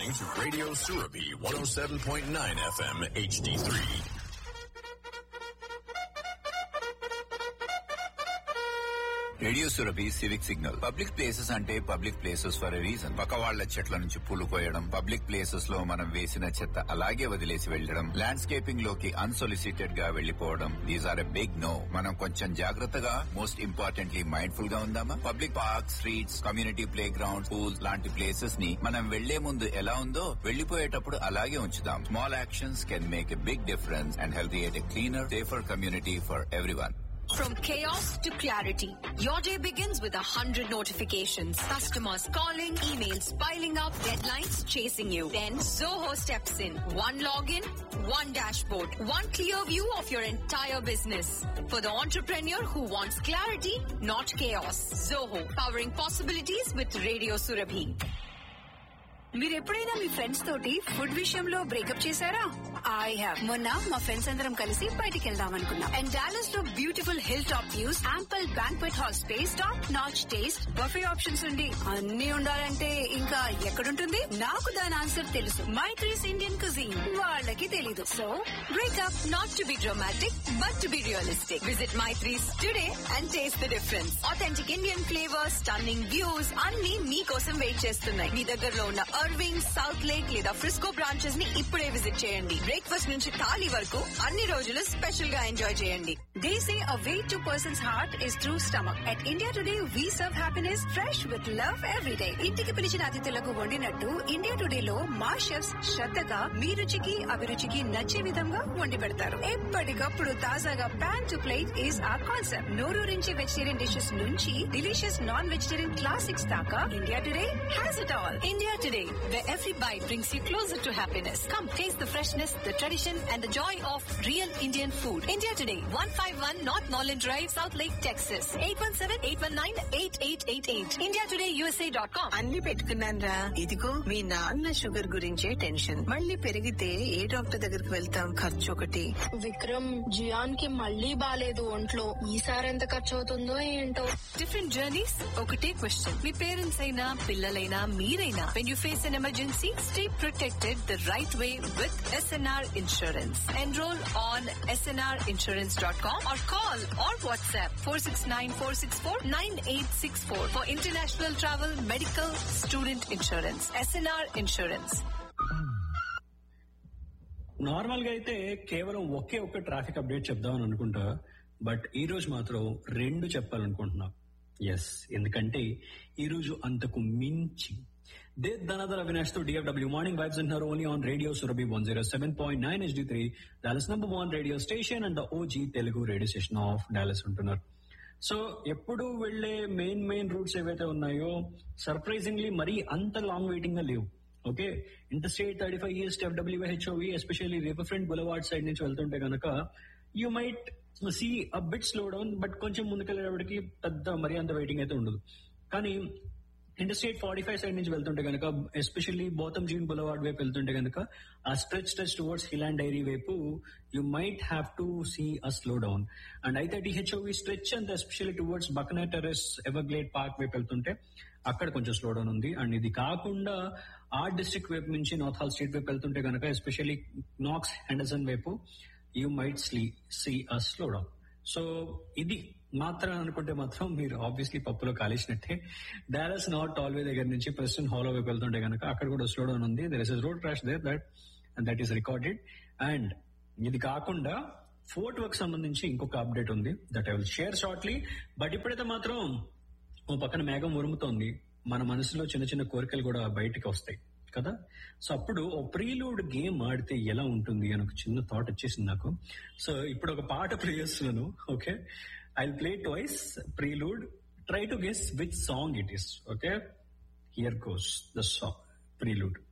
listening to Radio Surabi 107.9 FM HD3. Radio Surabhi civic signal public places అంటే public places for a reason పక్క వాళ్ల చెట్ల నుంచి పూలు కోయడం పబ్లిక్ ప్లేసెస్ లో మనం వేసిన చెత్త అలాగే వదిలేసి వెళ్లడం ల్యాండ్స్కేపింగ్ లోకి అన్సొలిసిటెడ్ గా వెళ్లిపోవడం these are a big no మనం కొంచెం జాగ్రత్తగా మోస్ట్ ఇంపార్టెంట్లీ మైండ్ఫుల్ గా ఉందామా public park streets community playground schools లాంటి ప్లేసెస్ ని మనం వెళ్లే ముందు ఎలా ఉందో వెళ్లిపోయేటప్పుడు అలాగే ఉంచుదాం small actions can make a big difference and help create a cleaner safer community for everyone From chaos to clarity, your day begins with a hundred notifications. Customers calling, emails piling up, deadlines chasing you. Then Zoho steps in. One login, one dashboard, one clear view of your entire business. For the entrepreneur who wants clarity, not chaos. Zoho, powering possibilities with Radio Surabhi. మీరు ఎప్పుడైనా మీ friends తోటి food విషయంలో breakup చేశారా I have మొన్న మా friends అందరం కలిసి బయటికి వెళ్దాం అనుకున్నాం అండ్ డాలస్ లో beautiful hill top views ample banquet hall space top notch taste buffet options ఉండి అన్ని ఉండాలంటే ఇంకా ఎక్కడుంటుంది నాకు దాని ఆన్సర్ తెలుసు మై త్రీస్ ఇండియన్ కుజీన్ వాళ్ళకి తెలీదు so Breakup not to be dramatic, but to be realistic. Visit Maitri's today and taste the difference. Authentic Indian flavors, stunning views, అన్ని మీకోసం వెయిట్ చేస్తున్నాయి మీ దగ్గరలో ఉన్న అర్వింగ్ సౌత్ లేక్ లేదా ఫ్రిస్కో బ్రాంచెస్ ని ఇప్పుడే విజిట్ చేయండి బ్రేక్ఫాస్ట్ నుంచి థాలీ వరకు అన్ని రోజులు స్పెషల్ గా ఎంజాయ్ చేయండి They say a way to person's heart is through stomach. At India Today, we serve happiness fresh with love every day. ఇంటికి పిలిచిన అతిథులకు వండినట్టు ఇండియా టుడే లో మా షెఫ్స్ శ్రద్ధగా మీ రుచికి అభిరుచికి నచ్చే విధంగా వండి పెడతారు ఎప్పటికప్పుడు తాజాగా pan to plate is our concept నోరూరించి వెజిటేరియన్ డిషెస్ నుంచి డిలీషియస్ నాన్ వెజిటేరియన్ క్లాసిక్స్ దాకా India today has it all India Today, where every bite brings you closer to happiness. Come taste the freshness, the tradition, and the joy of real Indian food. India Today, 151 North Norland Drive, South Lake, Texas. 817-819-8888. IndiaTodayUSA.com. అన్ని పెట్టుకున్నాను రా ఇదిగో మీ నాన్న sugar గురించే tension మళ్ళీ పెరిగితే ఏ doctor దగ్గరికి వెళ్తాం ఖర్చు ఒకటి విక్రమ్ జియాన్ కి మళ్ళీ బాలేదు ఒంట్లో ఈసారి ఎంత ఖర్చు అవుతుందో ఏంటో డిఫరెంట్ జర్నీస్ ఒకటే క్వశ్చన్ మీ పేరెంట్స్ అయినా పిల్లలైనా మీరైనా when you face an emergency stay protected the right way with SNR insurance enroll on SNR insurance dot com or call or WhatsApp four six nine four six four nine eight six four for international travel medical student insurance SNR insurance normal గా అయితే కేవలం ఒకే ఒక్క traffic update చెప్దామని అనుకుంటా but ఈ రోజు మాత్రం రెండు చెప్పాలనుకుంటున్నా ఎస్ ఎందుకంటే ఈ రోజు అంతకు మించి దే ధనధర్ అవినాష్ తో డిఎఫ్డబ్ల్యూ మార్నింగ్ వైబ్స్ అంటున్నారు only on radio Surabhi one zero seven point nine HD three Dallas number one radio station and OG Telugu radio station of Dallas ఉంటున్నారు సో ఎప్పుడు వెళ్లే మెయిన్ మెయిన్ రూట్స్ ఏవైతే ఉన్నాయో సర్ప్రైజింగ్లీ మరీ అంత లాంగ్ వెయిటింగ్ గా లేవు okay interstate thirty five east FW HOV especially river front boulevard side నుంచి వెళ్తుంటే కనుక you might see a bit slow down but కొంచెం ముందుకెళ్ళేటప్పటికి పెద్ద మరీ అంత వెయిటింగ్ అయితే ఉండదు కానీ interstate forty five side నుంచి వెళ్తుంటే కనుక ఎస్పెషల్లీ బోతం జీన్ బులవార్డ్ వైపు వెళ్తుంటే కనుక ఆ stretch stretch towards hill and dairy వైపు you might have to see a slow down and అయితే D HOV stretch and especially towards Buckner Terrace Everglade park వైపు వెళ్తుంటే అక్కడ కొంచెం స్లో డౌన్ ఉంది అండ్ ఇది కాకుండా ఆర్ట్ డిస్ట్రిక్ట్ వైపు నుంచి నార్త్ హాల్ స్ట్రీట్ వైపు వెళ్తుంటే కనుక ఎస్పెషల్లీ నాక్స్ హెండర్సన్ వైపు యూ మైట్ స్లీ see a slow down so ఇది మాత్రం అనుకుంటే మాత్రం మీరు ఆబ్వియస్లీ పప్పులో కాలేసినట్టే డాలస్ నార్త్ ఆల్వే దగ్గర నుంచి ప్రెసిడెంట్ హాలో వైపు వెళ్తుంటే కనుక అక్కడ కూడా స్లో డౌన్ ఉంది there is road crash there that that is recorded and ఇది కాకుండా ఫోర్ట్ వర్క్ సంబంధించి ఇంకొక అప్డేట్ ఉంది that I will share shortly but ఇప్పుడైతే మాత్రం ఓ పక్కన మేఘం ఉరుముతోంది మన మనసులో చిన్న చిన్న కోరికలు కూడా బయటికి వస్తాయి కదా సో అప్పుడు ఓ ప్రీలూడ్ గేమ్ ఆడితే ఎలా ఉంటుంది అని ఒక చిన్న థాట్ వచ్చేసింది నాకు సో ఇప్పుడు ఒక పాట ప్లే చేస్తున్నాను okay I play twice prelude try to guess which song it is okay here goes the song prelude